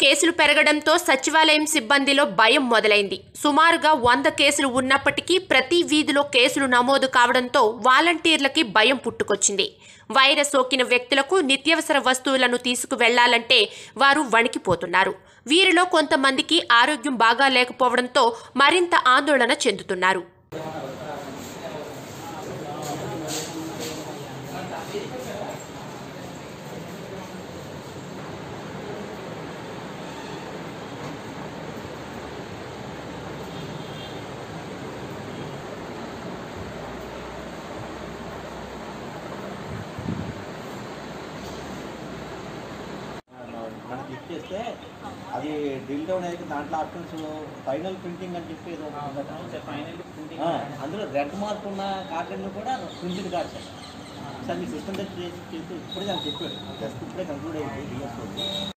కేసులు పెరగడంతో సచివాలయం సిబ్బందిలో భయం మొదలైంది సుమారుగా వంద కేసులు ఉన్నప్పటికీ ప్రతి వీధిలో కేసులు నమోదు కావడంతో వాలంటీర్లకి భయం పుట్టుకొచ్చింది వైరస్ సోకిన వ్యక్తులకు నిత్యావసర వస్తువులను తీసుకువెళ్లాలంటే వారు వణికిపోతున్నారు వీరిలో కొంతమందికి ఆరోగ్యం బాగా లేకపోవడంతో మరింత ఆందోళన చెందుతున్నారు మనం క్లిక్ చేస్తే అది డ్రిల్ డౌన్ అయితే దాంట్లో ఆప్షన్స్ ఫైనల్ ప్రింటింగ్ అని చెప్పి ఏదో ఒకటి ఉందట. ఆ, అందులో రెడ్ మార్క్ ఉన్న కార్డులను కూడా ప్రింటెడ్ కార్డ్స్ సార్ మీ సిస్టమ్ దగ్గర చేసి చేసి ఇప్పుడే నాకు చెప్పాడు జస్ట్ ఇప్పుడే కంక్లూడ్ అయింది డిఎస్ఓ